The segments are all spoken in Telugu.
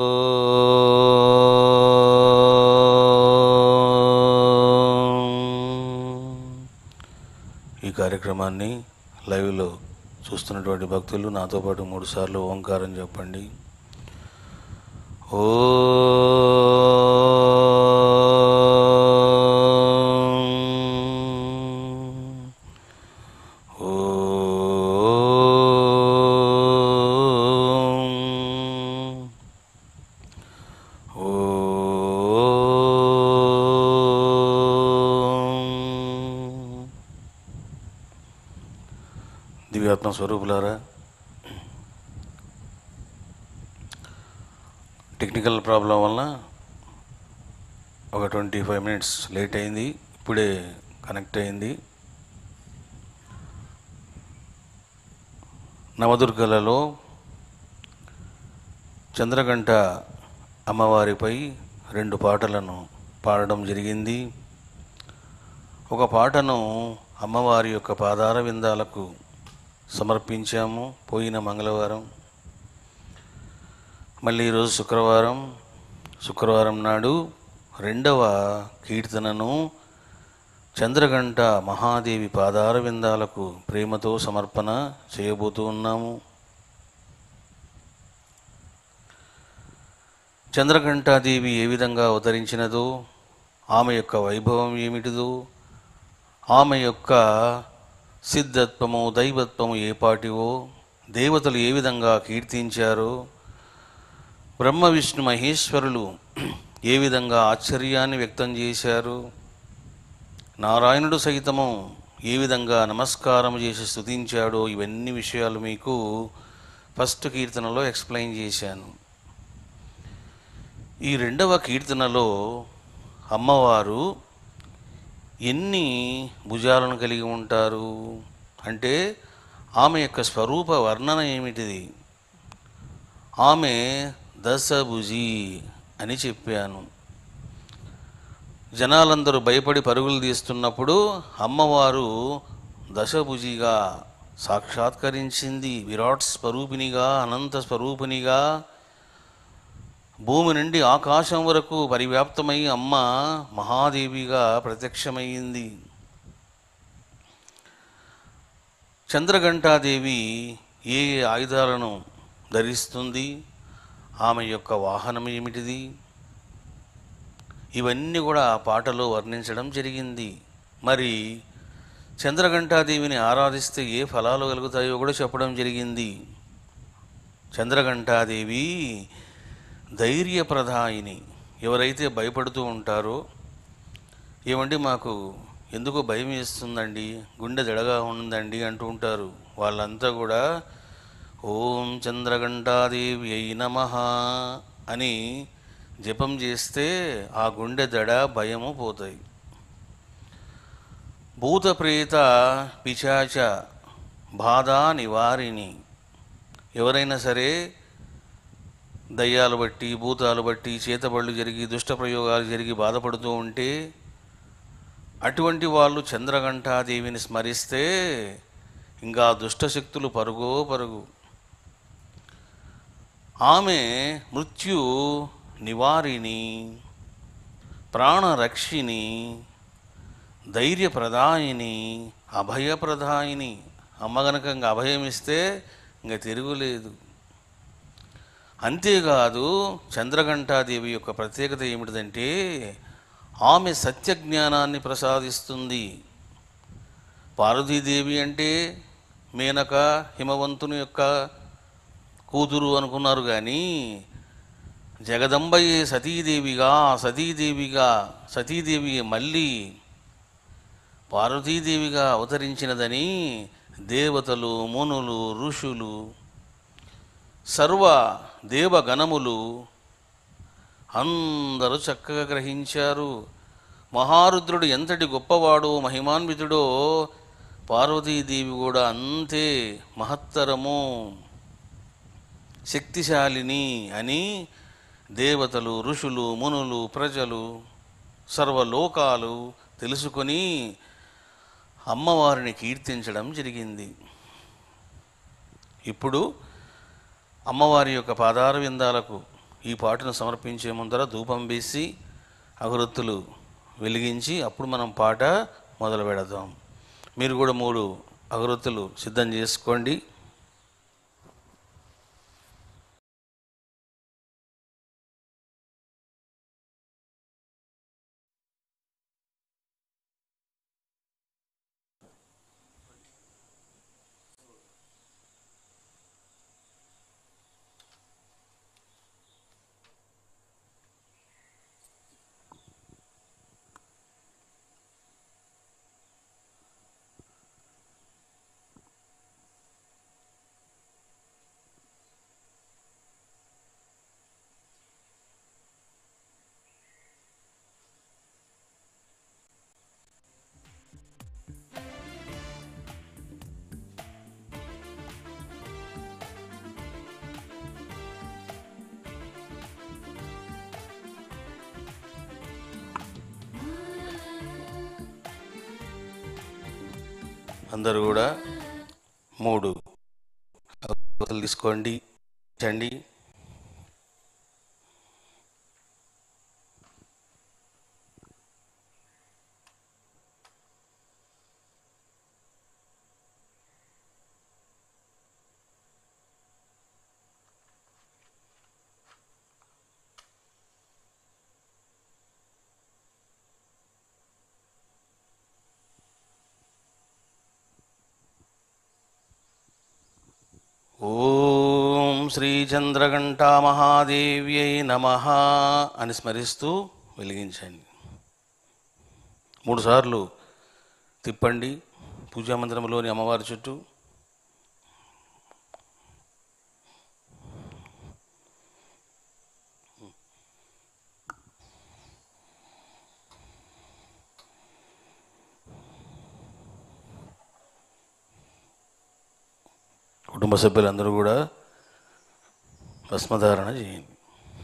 ఈ కార్యక్రమాన్ని లైవ్లో చూస్తున్నటువంటి భక్తులు నాతో పాటు మూడు సార్లు ఓంకారం చెప్పండి ఓ దివ్యాత్మ స్వరూపులారా టెక్నికల్ ప్రాబ్లం వలన ఒక ట్వంటీ ఫైవ్ మినిట్స్ లేట్ అయింది ఇప్పుడే కనెక్ట్ అయింది నవదుర్గలలో చంద్రగంట అమ్మవారిపై రెండు పాటలను పాడడం జరిగింది ఒక పాటను అమ్మవారి యొక్క పాదార విందాలకు సమర్పించాము పోయిన మంగళవారం మళ్ళీ ఈరోజు శుక్రవారం శుక్రవారం నాడు రెండవ కీర్తనను చంద్రగంట మహాదేవి పాదార విందాలకు ప్రేమతో సమర్పణ చేయబోతూ ఉన్నాము చంద్రఘంటాదేవి ఏ విధంగా అవతరించినదో ఆమె యొక్క వైభవం ఏమిటిదో ఆమె యొక్క సిద్ధత్వము దైవత్వము ఏ పాటివో దేవతలు ఏ విధంగా కీర్తించారో బ్రహ్మ విష్ణు మహేశ్వరులు ఏ విధంగా ఆశ్చర్యాన్ని వ్యక్తం చేశారు నారాయణుడు సైతము ఏ విధంగా నమస్కారం చేసి స్తుతించాడో ఇవన్నీ విషయాలు మీకు ఫస్ట్ కీర్తనలో ఎక్స్ప్లెయిన్ చేశాను ఈ రెండవ కీర్తనలో అమ్మవారు ఎన్ని భుజాలను కలిగి ఉంటారు అంటే ఆమె యొక్క స్వరూప వర్ణన ఏమిటిది ఆమె దశభుజి అని చెప్పాను జనాలందరూ భయపడి పరుగులు తీస్తున్నప్పుడు అమ్మవారు దశభుజిగా సాక్షాత్కరించింది విరాట్ స్వరూపినిగా అనంత స్వరూపినిగా భూమి నుండి ఆకాశం వరకు పరివ్యాప్తమై అమ్మ మహాదేవిగా ప్రత్యక్షమయ్యింది చంద్రఘంటాదేవి ఏ ఏ ఆయుధాలను ధరిస్తుంది ఆమె యొక్క వాహనం ఏమిటిది ఇవన్నీ కూడా ఆ పాటలో వర్ణించడం జరిగింది మరి చంద్రఘంటాదేవిని ఆరాధిస్తే ఏ ఫలాలు కలుగుతాయో కూడా చెప్పడం జరిగింది చంద్రఘంటాదేవి ధైర్యప్రదాయిని ఎవరైతే భయపడుతూ ఉంటారో ఏమండి మాకు ఎందుకో భయం వేస్తుందండి గుండె దడగా ఉందండి అంటూ ఉంటారు వాళ్ళంతా కూడా ఓం చంద్రఘంటాదేవి అయి నమ అని జపం చేస్తే ఆ గుండె దడ భయము పోతాయి భూత ప్రేత పిశాచ బాధ నివారిణి ఎవరైనా సరే దయ్యాలు బట్టి భూతాలు బట్టి చేతబళ్ళు జరిగి దుష్ట ప్రయోగాలు జరిగి బాధపడుతూ ఉంటే అటువంటి వాళ్ళు చంద్రఘంటాదేవిని స్మరిస్తే ఇంకా దుష్టశక్తులు పరుగో పరుగు ఆమె మృత్యు నివారిణి ప్రాణరక్షిణి ధైర్యప్రదాయిని అభయప్రదాయిని అమ్మ గనక ఇంకా అభయం ఇస్తే ఇంకా తిరుగులేదు అంతేకాదు చంద్రఘంటాదేవి యొక్క ప్రత్యేకత ఏమిటిదంటే ఆమె సత్య జ్ఞానాన్ని ప్రసాదిస్తుంది పార్వతీదేవి అంటే మేనక హిమవంతుని యొక్క కూతురు అనుకున్నారు కానీ జగదంబయే సతీదేవిగా సతీదేవిగా సతీదేవి మళ్ళీ పార్వతీదేవిగా అవతరించినదని దేవతలు మునులు ఋషులు సర్వ దేవగణములు అందరూ చక్కగా గ్రహించారు మహారుద్రుడు ఎంతటి గొప్పవాడో మహిమాన్వితుడో పార్వతీదేవి కూడా అంతే మహత్తరము శక్తిశాలిని అని దేవతలు ఋషులు మునులు ప్రజలు సర్వలోకాలు తెలుసుకొని అమ్మవారిని కీర్తించడం జరిగింది ఇప్పుడు అమ్మవారి యొక్క పాదార విందాలకు ఈ పాటను సమర్పించే ముందర ధూపం వేసి అగరొత్తులు వెలిగించి అప్పుడు మనం పాట మొదలు పెడదాం మీరు కూడా మూడు అగరొత్తులు సిద్ధం చేసుకోండి అందరూ కూడా మూడు అగరొత్తులు తీసుకోండి చండి ఓం శ్రీచంద్రఘంటా మహాదేవ్యై నమ అని స్మరిస్తూ వెలిగించండి మూడుసార్లు తిప్పండి పూజా మందిరంలోని అమ్మవారి చుట్టూ కుటుంబ సభ్యులందరూ కూడా భస్మధారణ చేయండి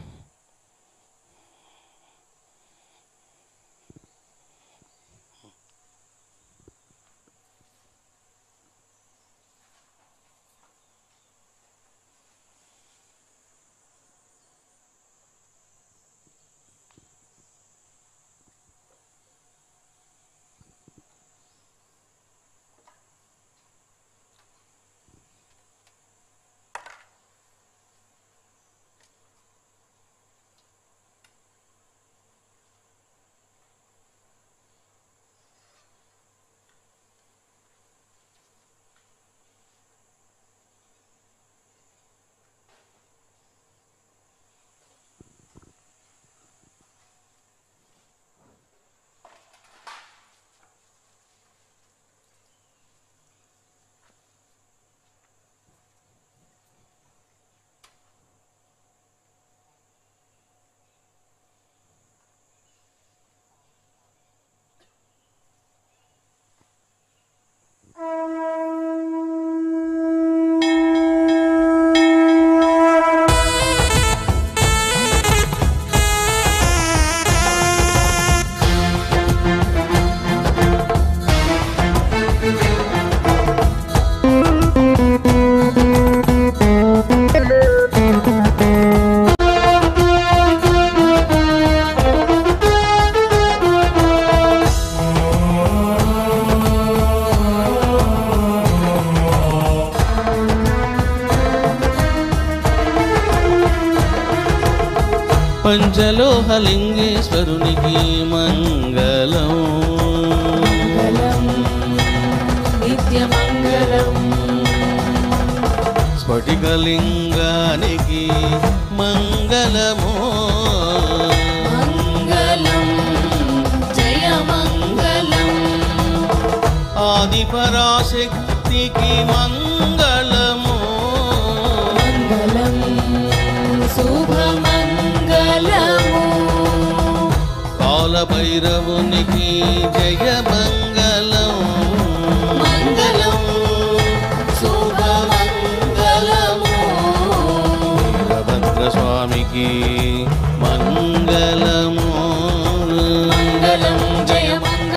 పంచలోహలింగేశ్వరునికి మంగళం నిత్యమంగళం స్ఫటికలింగానికి మంగళము మంగళం జయ మంగళం ఆదిపరాశక్తికి మంగళము మంగళం శుభమంగళము కాలభైరవునికి జయ మంగళం మంగళం శుభమంగళము వీరభద్ర స్వామికి